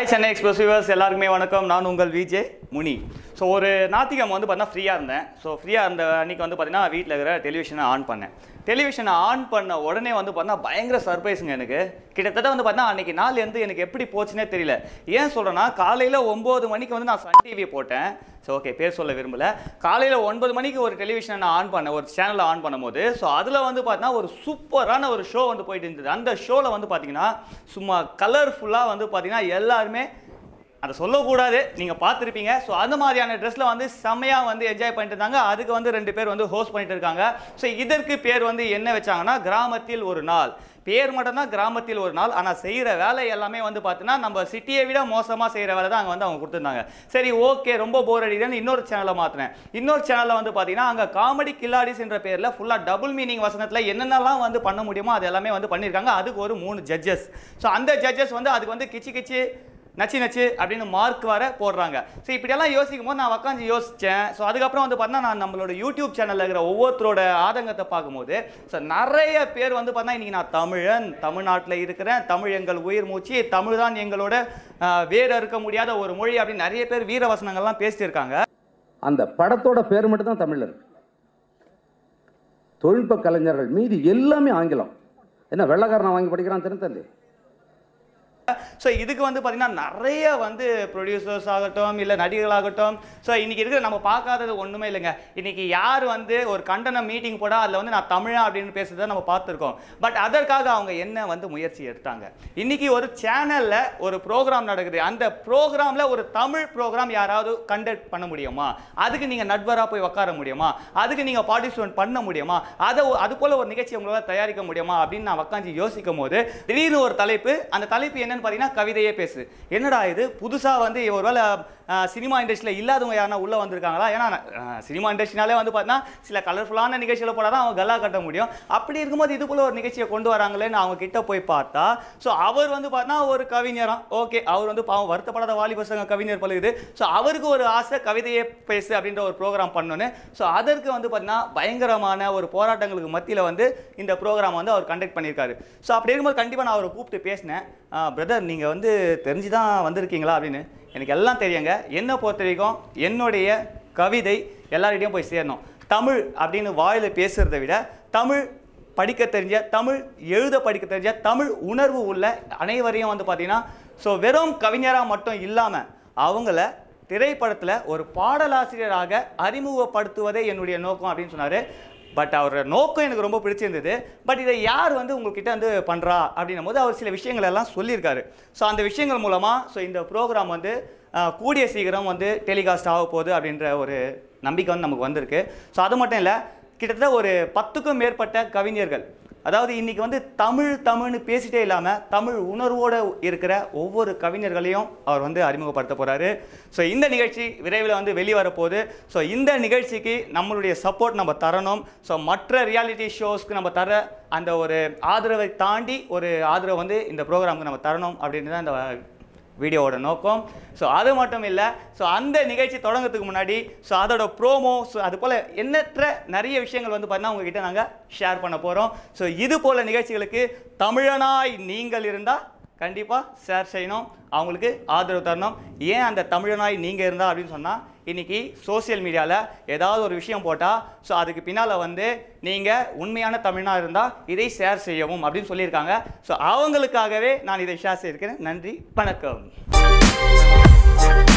hi Chennai express viewers எல்லாருக்குமே வணக்கம் நான் உங்கள் விஜே முனி ஸோ ஒரு ஞாத்திகம் வந்து பார்த்தீங்கன்னா ஃப்ரீயாக இருந்தேன் ஸோ ஃப்ரீயாக இருந்த அன்றைக்கி வந்து பார்த்தீங்கன்னா வீட்டில் இருக்கிற டெலிவிஷனை ஆன் பண்ணேன் டெலிவிஷனை ஆன் பண்ண உடனே வந்து பார்த்தீங்கன்னா பயங்கர சர்ப்ரைஸுங்க எனக்கு கிட்டத்தட்ட வந்து பார்த்தீங்கன்னா அன்றைக்கி நாள் வந்து எனக்கு எப்படி போச்சுன்னே தெரியல ஏன் சொல்கிறேன்னா காலையில் ஒம்பது மணிக்கு வந்து நான் சன் டிவி போட்டேன் ஸோ ஓகே பேர் சொல்ல விரும்பல காலையில் ஒன்பது மணிக்கு ஒரு டெலிவிஷனை நான் ஆன் பண்ணேன் ஒரு சேனலை ஆன் பண்ணும்போது ஸோ அதில் வந்து பார்த்தீங்கன்னா ஒரு சூப்பரான ஒரு ஷோ வந்து போயிட்டு இருந்தது அந்த ஷோவில் வந்து பார்த்தீங்கன்னா சும்மா கலர்ஃபுல்லாக வந்து பார்த்தீங்கன்னா எல்லாருமே அதை சொல்லக்கூடாது நீங்கள் பார்த்துருப்பீங்க ஸோ அந்த மாதிரியான ட்ரெஸ்ஸில் வந்து செம்மையாக வந்து என்ஜாய் பண்ணிட்டு இருந்தாங்க அதுக்கு வந்து ரெண்டு பேர் வந்து ஹோஸ்ட் பண்ணிட்டு இருக்காங்க ஸோ இதற்கு பேர் வந்து என்ன வச்சாங்கன்னா கிராமத்தில் ஒரு நாள் பேர் மட்டும்தான் கிராமத்தில் ஒரு நாள் ஆனால் செய்கிற வேலை எல்லாமே வந்து பார்த்தீங்கன்னா நம்ம சிட்டியை விட மோசமாக செய்கிற வேலை தான் அங்கே வந்து அவங்க கொடுத்துருந்தாங்க சரி ஓகே ரொம்ப போர் அடிக்குதுன்னு இன்னொரு சேனலை மாற்றினேன் இன்னொரு சேனலில் வந்து பார்த்தீங்கன்னா அங்கே காமெடி கில்லாடிஸ் என்ற பேரில் ஃபுல்லாக டபுள் மீனிங் வசனத்தில் என்னென்னலாம் வந்து பண்ண முடியுமோ அது எல்லாமே வந்து பண்ணியிருக்காங்க அதுக்கு ஒரு மூணு ஜட்ஜஸ் ஸோ அந்த ஜட்ஜஸ் வந்து அதுக்கு வந்து கிச்சு கிச்சு நச்சு நச்சு அப்படின்னு மார்க் வர போடுறாங்க ஸோ இப்படியெல்லாம் யோசிக்கும் போது நான் உட்காந்து யோசித்தேன் ஸோ அதுக்கப்புறம் வந்து பார்த்தீங்கன்னா நான் நம்மளோட யூடியூப் சேனலில் இருக்கிற ஒவ்வொருத்தரோட ஆதங்கத்தை பார்க்கும்போது ஸோ நிறைய பேர் வந்து பார்த்தா இன்றைக்கி நான் தமிழன் தமிழ்நாட்டில் இருக்கிறேன் தமிழ் எங்கள் உயிர் மூச்சு தமிழ் தான் எங்களோட ஆஹ், வேறு இருக்க முடியாத ஒரு மொழி அப்படின்னு நிறைய பேர் வீரவசனங்கள்லாம் பேசிட்டு இருக்காங்க அந்த படத்தோட பேர் மட்டும் தான் தமிழ்ல இருக்கு தொழில்நுட்ப கலைஞர்கள் மீதி எல்லாமே ஆங்கிலம் என்ன வெள்ளக்காரன் வாங்கி படிக்கிறான் திருத்தந்தி ஸோ இதுக்கு வந்து பார்த்தீங்கன்னா நிறைய வந்து ப்ரொடியூசர்ஸ் ஆகட்டும் இல்லை நடிகர்களாகட்டும் ஸோ இன்னைக்கு இருக்கிற நம்ம பார்க்காதது ஒன்றுமே இல்லைங்க இன்னைக்கு யார் வந்து ஒரு கண்டன மீட்டிங் போட அதில் வந்து நான் தமிழா அப்படின்னு பேசுறதை நம்ம பார்த்துருக்கோம் பட் அதற்காக அவங்க என்ன வந்து முயற்சி எடுத்தாங்க இன்னைக்கு ஒரு சேனலில் ஒரு ப்ரோக்ராம் நடக்குது அந்த ப்ரோக்ராமில் ஒரு தமிழ் ப்ரோக்ராம் யாராவது கண்டக்ட் பண்ண முடியுமா அதுக்கு நீங்கள் நட்பராக போய் உட்கார முடியுமா அதுக்கு நீங்கள் பார்ட்டிசிபேட் பண்ண முடியுமா அதை அது போல் ஒரு நிகழ்ச்சி உங்களால் தயாரிக்க முடியுமா அப்படின்னு நான் உட்காந்து யோசிக்கும் போது திடீர்னு ஒரு தலைப்பு அந்த தலைப்பு என்னன்னு பார்த்தீங்கன்னா கவிதையே பேசு என்னடா இது புதுசாக வந்து ஒருவேளை அஹ், சினிமா இண்டஸ்ட்ரியில் இல்லாதவங்க யாரா உள்ளே வந்திருக்காங்களா ஏன்னா அஹ், சினிமா இண்டஸ்ட்ரினாலே வந்து பார்த்தீங்கன்னா சில கலர்ஃபுல்லான நிகழ்ச்சிகளை போட தான் அவங்க கல்லா கட்ட முடியும் அப்படி இருக்கும்போது இது போல ஒரு நிகழ்ச்சியை கொண்டு வராங்களேன்னு அவங்க கிட்ட போய் பார்த்தா ஸோ அவர் வந்து பார்த்தா ஒரு கவிஞரா ஓகே அவர் வந்து பாவம் வருத்தப்படாத வாலி பசங்க கவிஞர் பழகுது ஸோ அவருக்கு ஒரு ஆசை கவிதையே பேசு அப்படின்ற ஒரு ப்ரோக்ராம் பண்ணணுன்னு ஸோ அதற்கு வந்து பார்த்தீங்கன்னா பயங்கரமான ஒரு போராட்டங்களுக்கு மத்தியில் வந்து இந்த ப்ரோக்ராம் வந்து அவர் கண்டக்ட் பண்ணியிருக்காரு ஸோ அப்படி இருக்கும்போது கண்டிப்பாக நான் அவரை கூப்பிட்டு பேசினேன் பிரதர் நீங்கள் வந்து தெரிஞ்சு தான் வந்திருக்கீங்களா அப்படின்னு எனக்கு எல்லாம் தெரியுங்க என்னை பொறுத்த வரைக்கும் என்னுடைய கவிதை எல்லார்கிட்டையும் போய் சேரணும் தமிழ் அப்படின்னு வாயில் பேசுகிறத விட தமிழ் படிக்க தெரிஞ்ச தமிழ் எழுத படிக்க தெரிஞ்ச தமிழ் உணர்வு உள்ள அனைவரையும் வந்து பார்த்தீங்கன்னா ஸோ வெறும் கவிஞராக மட்டும் இல்லாமல் அவங்கள திரைப்படத்தில் ஒரு பாடலாசிரியராக அறிமுகப்படுத்துவதே என்னுடைய நோக்கம் அப்படின்னு சொன்னார் பட் அவரோட நோக்கம் எனக்கு ரொம்ப பிடிச்சிருந்தது பட் இதை யார் வந்து உங்ககிட்ட வந்து பண்ணுறா அப்படின்னும் போது அவர் சில விஷயங்கள் எல்லாம் சொல்லியிருக்காரு ஸோ அந்த விஷயங்கள் மூலமாக ஸோ இந்த ப்ரோக்ராம் வந்து ஆஹ், கூடிய சீக்கிரம் வந்து டெலிகாஸ்ட் ஆக போகுது அப்படின்ற ஒரு நம்பிக்கை வந்து நமக்கு வந்திருக்கு ஸோ அது மட்டும் இல்லை கிட்டத்தட்ட ஒரு பத்துக்கும் மேற்பட்ட கவிஞர்கள் அதாவது இன்னைக்கு வந்து தமிழ் தமிழ்னு பேசிட்டே இல்லாமல் தமிழ் உணர்வோடு இருக்கிற ஒவ்வொரு கவிஞர்களையும் அவர் வந்து அறிமுகப்படுத்த போகிறாரு ஸோ இந்த நிகழ்ச்சி விரைவில் வந்து வெளிவர போகுது ஸோ இந்த நிகழ்ச்சிக்கு நம்மளுடைய சப்போர்ட் நம்ம தரணும் ஸோ மற்ற ரியாலிட்டி ஷோஸ்க்கு நம்ம தர அந்த ஒரு ஆதரவை தாண்டி ஒரு ஆதரவை வந்து இந்த ப்ரோக்ராமுக்கு நம்ம தரணும் அப்படின்னு தான் இந்த வீடியோவோட நோக்கம் ஸோ அது மட்டும் இல்லை ஸோ அந்த நிகழ்ச்சி தொடங்குறதுக்கு முன்னாடி ஸோ அதோட ப்ரோமோ ஸோ அது போல் எண்ணற்ற நிறைய விஷயங்கள் வந்து பார்த்தீங்கன்னா உங்ககிட்ட நாங்கள் ஷேர் பண்ண போகிறோம் ஸோ இது போல் நிகழ்ச்சிகளுக்கு தமிழனாய் நீங்கள் இருந்தால் கண்டிப்பாக ஷேர் செய்யணும் அவங்களுக்கு ஆதரவு தரணும் ஏன் அந்த தமிழனாய் நீங்கள் இருந்தால் அப்படின்னு சொன்னால் இன்னைக்கு சோஷியல் மீடியாவில் ஏதாவது ஒரு விஷயம் போட்டால் ஸோ அதுக்கு பின்னால் வந்து நீங்கள் உண்மையான தமிழனாக இருந்தால் இதை ஷேர் செய்யவும் அப்படின்னு சொல்லியிருக்காங்க ஸோ அவங்களுக்காகவே நான் இதை ஷேர் செய்திருக்கிறேன் நன்றி வணக்கம்